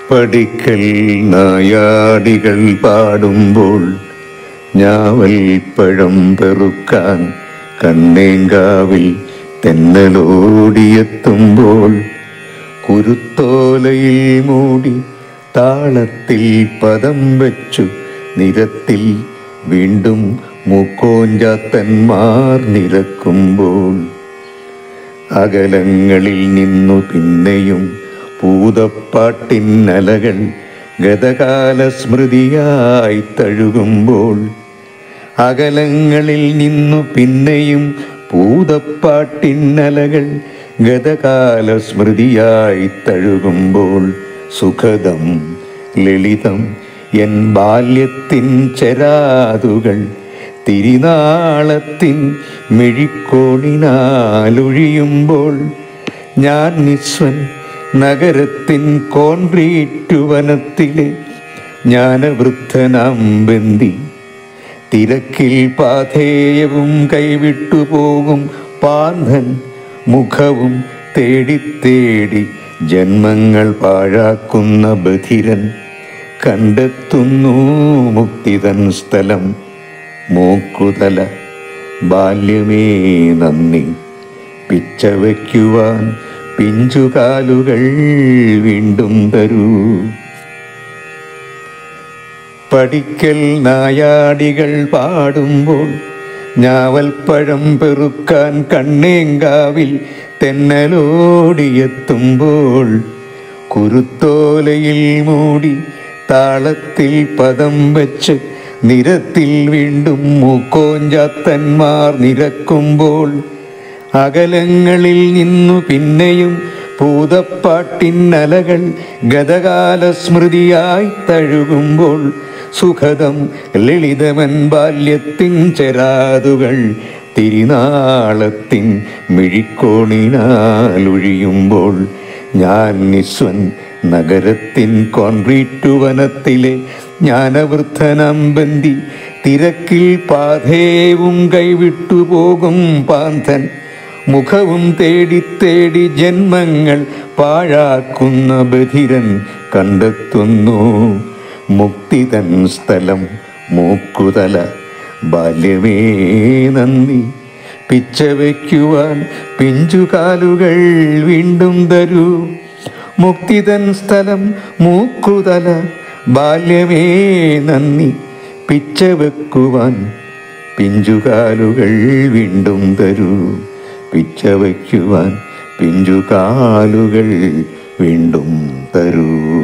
പടിക്കൽ നായാടികൾ പാടുമ്പോൾ ഞാവൽ പഴം പെറുക്കാൻ കണ്ണേങ്കാവിൽ തെന്നലോടിയെത്തുമ്പോൾ കുരുത്തോലയിൽ മൂടി താളത്തിൽ പദം വെച്ചു നിരത്തിൽ വീണ്ടും മൂക്കോഞ്ചാത്തന്മാർ നിരക്കുമ്പോൾ അകലങ്ങളിൽ നിന്നു പിന്നെയും പൂതപ്പാട്ടിന്നലകൾ ഗതകാല സ്മൃതിയായി തഴുകുമ്പോൾ അകലങ്ങളിൽ നിന്നു പിന്നെയും പൂതപ്പാട്ടിന്നലകൾ ഗതകാല സ്മൃതിയായി തഴുകുമ്പോൾ സുഖദം ലളിതം എൻ ബാല്യത്തിൻ ചെരാതുകൾ തിരിനാളത്തിൻ മിഴിക്കോണിനാലൊഴിയുമ്പോൾ ഞാൻ നിസ്വൻ നഗരത്തിൻ കോൺക്രീറ്റ് വനത്തിലെ ജ്ഞാനവൃദ്ധനാം ബന്തി തിരക്കിൽ പാഥേയവും കൈവിട്ടു പോകും പാന്ധൻ മുഖവും തേടി തേടി ജന്മങ്ങൾ പാഴാക്കുന്ന ബധിരൻ കണ്ടെത്തുന്നു മുക്തിതൻ സ്ഥലം മൂക്കുതല ബാല്യമേ നന്ദി പിച്ച വയ്ക്കുവാൻ പിഞ്ചുകാലുകൾ വീണ്ടും തരൂ പഠിക്കൽ നായാടികൾ പാടുമ്പോൾ ഞാവൽപ്പഴം പെറുക്കാൻ കണ്ണേങ്കാവിൽ തെന്നലോടിയെത്തുമ്പോൾ കുരുത്തോലയിൽ മൂടി താളത്തിൽ പദം വെച്ച് നിരത്തിൽ വീണ്ടും മൂക്കോഞ്ചാത്തന്മാർ നിരക്കുമ്പോൾ അകലങ്ങളിൽ നിന്നു പിന്നെയും ഭൂതപ്പാട്ടിന്നലകൾ ഗതകാല സ്മൃതിയായി തഴുകുമ്പോൾ സുഖദം ലളിതമൻ ബാല്യത്തിൻ ചെരാതുകൾ തിരിനാളത്തിൻ മിഴിക്കോണിനാലൊഴിയുമ്പോൾ ഞാൻ നിസ്വൻ നഗരത്തിൻ കോൺക്രീറ്റ് വനത്തിലെ ജ്ഞാനവൃദ്ധനമ്പന്തി തിരക്കിൽ പാഥേവും കൈവിട്ടു പോകും പാന്തൻ മുഖവും തേടി തേടി ജന്മങ്ങൾ പാഴാക്കുന്ന ബധിരൻ കണ്ടെത്തുന്നു മുക്തിതൻ സ്ഥലം മൂക്കുതല ബാല്യമേ നന്ദി പിച്ച വയ്ക്കുവാൻ പിഞ്ചുകാലുകൾ വീണ്ടും തരൂ മുക്തിതൻ സ്ഥലം മൂക്കുതല ബാല്യമേ നന്ദി പിച്ച വെക്കുവാൻ പിഞ്ചുകാലുകൾ വീണ്ടും തരൂ പിച്ച വയ്ക്കുവാൻ പിഞ്ചുകാലുകൾ വീണ്ടും തരൂ